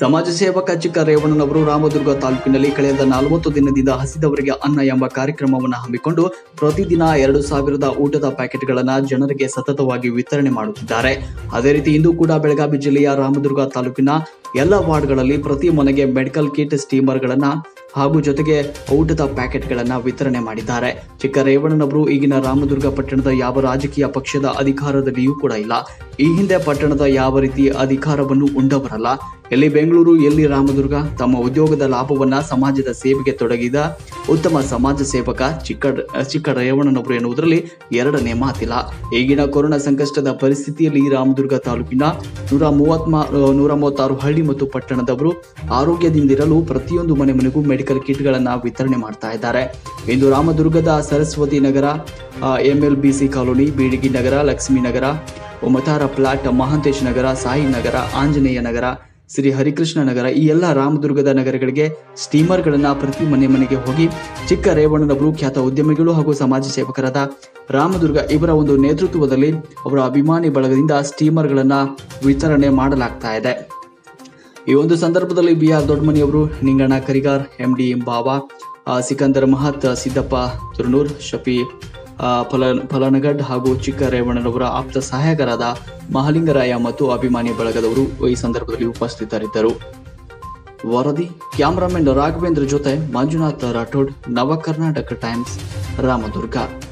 ಸಮಾಜ ಸೇವಕ ಚಿಕ್ಕ ರೇವಣ್ಣನವರು ರಾಮದುರ್ಗ ತಾಲೂಕಿನಲ್ಲಿ ಕಳೆದ ನಲವತ್ತು ದಿನದಿಂದ ಹಸಿದವರಿಗೆ ಅನ್ನ ಎಂಬ ಕಾರ್ಯಕ್ರಮವನ್ನು ಹಮ್ಮಿಕೊಂಡು ಪ್ರತಿದಿನ ಎರಡು ಸಾವಿರದ ಊಟದ ಪ್ಯಾಕೆಟ್ಗಳನ್ನು ಜನರಿಗೆ ಸತತವಾಗಿ ವಿತರಣೆ ಮಾಡುತ್ತಿದ್ದಾರೆ ಅದೇ ರೀತಿ ಇಂದು ಕೂಡ ಬೆಳಗಾವಿ ಜಿಲ್ಲೆಯ ರಾಮದುರ್ಗ ತಾಲೂಕಿನ ಎಲ್ಲ ವಾರ್ಡ್ಗಳಲ್ಲಿ ಪ್ರತಿ ಮನೆಗೆ ಮೆಡಿಕಲ್ ಕಿಟ್ ಸ್ಟೀಮರ್ಗಳನ್ನ ಹಾಗೂ ಜೊತೆಗೆ ಊಟದ ಪ್ಯಾಕೆಟ್ಗಳನ್ನ ವಿತರಣೆ ಮಾಡಿದ್ದಾರೆ ಚಿಕ್ಕ ರೇವಣ್ಣನವರು ಈಗಿನ ರಾಮದುರ್ಗ ಪಟ್ಟಣದ ಯಾವ ರಾಜಕೀಯ ಪಕ್ಷದ ಅಧಿಕಾರದಲ್ಲಿಯೂ ಕೂಡ ಇಲ್ಲ ಈ ಹಿಂದೆ ಪಟ್ಟಣದ ಯಾವ ರೀತಿ ಅಧಿಕಾರವನ್ನು ಉಂಡವರಲ್ಲ ಎಲ್ಲಿ ಬೆಂಗಳೂರು ಎಲ್ಲಿ ರಾಮದುರ್ಗ ತಮ್ಮ ಉದ್ಯೋಗದ ಲಾಭವನ್ನ ಸಮಾಜದ ಸೇವೆಗೆ ತೊಡಗಿದ ಉತ್ತಮ ಸಮಾಜ ಸೇವಕ ಚಿಕ್ಕ ಚಿಕ್ಕ ರೇವಣ್ಣನವರು ಎನ್ನುವುದರಲ್ಲಿ ಎರಡನೇ ಮಾತಿಲ್ಲ ಈಗಿನ ಕೊರೋನಾ ಸಂಕಷ್ಟದ ಪರಿಸ್ಥಿತಿಯಲ್ಲಿ ರಾಮದುರ್ಗ ತಾಲೂಕಿನ ನೂರ ಮೂವತ್ಮ ನೂರ ಮೂವತ್ತಾರು ಹಳ್ಳಿ ಮತ್ತು ಪಟ್ಟಣದವರು ಆರೋಗ್ಯದಿಂದಿರಲು ಪ್ರತಿಯೊಂದು ಮನೆ ಮನೆಗೂ ಮೆಡಿಕಲ್ ಕಿಟ್ಗಳನ್ನ ವಿತರಣೆ ಮಾಡ್ತಾ ಇದ್ದಾರೆ ಇಂದು ರಾಮದುರ್ಗದ Saraswati Nagar ML BC colony Biligi Nagar Lakshmi Nagar ಮತಾರ ಪ್ಲಾಟ್ ಮಹಾಂತೇಶ್ ನಗರ ಸಾಯಿ ನಗರ ಆಂಜನೇಯ ನಗರ ಶ್ರೀ ಹರಿಕೃಷ್ಣ ನಗರ ಈ ಎಲ್ಲ ರಾಮದುರ್ಗದ ನಗರಗಳಿಗೆ ಸ್ಟೀಮರ್ಗಳನ್ನ ಪ್ರತಿ ಮನೆ ಮನೆಗೆ ಹೋಗಿ ಚಿಕ್ಕ ರೇವಣ್ಣನವರು ಖ್ಯಾತ ಉದ್ಯಮಿಗಳು ಹಾಗೂ ಸಮಾಜ ಸೇವಕರಾದ ರಾಮದುರ್ಗ ಇವರ ಒಂದು ನೇತೃತ್ವದಲ್ಲಿ ಅವರ ಅಭಿಮಾನಿ ಬಳಗದಿಂದ ಸ್ಟೀಮರ್ಗಳನ್ನ ವಿತರಣೆ ಮಾಡಲಾಗ್ತಾ ಇದೆ ಈ ಒಂದು ಸಂದರ್ಭದಲ್ಲಿ ಬಿ ಆರ್ ದೊಡ್ಡಮನಿಯವರು ನಿಂಗಣ್ಣ ಕರಿಗಾರ್ ಎಂ ಡಿ ಬಾಬಾ ಆ, ಸಿಕಂದರ್ ಮಹತ್ ಸಿದ್ದಪ್ಪ ತುರ್ನೂರ್ ಶಫಿ ಆ, ಫಲ ಫಲನಗಡ್ ಹಾಗೂ ಚಿಕ್ಕ ರೇವಣ್ಣನವರ ಆಪ್ತ ಸಹಾಯಕರಾದ ಮಹಾಲಿಂಗರಾಯ ಮತ್ತು ಅಭಿಮಾನಿ ಬಳಗದವರು ಈ ಸಂದರ್ಭದಲ್ಲಿ ಉಪಸ್ಥಿತರಿದ್ದರು ವರದಿ ಕ್ಯಾಮರಾಮನ್ ರಾಘವೇಂದ್ರ ಜೊತೆ ಮಂಜುನಾಥ್ ರಾಠೋಡ್ ನವ ಕರ್ನಾಟಕ ಟೈಮ್ಸ್ ರಾಮದುರ್ಗ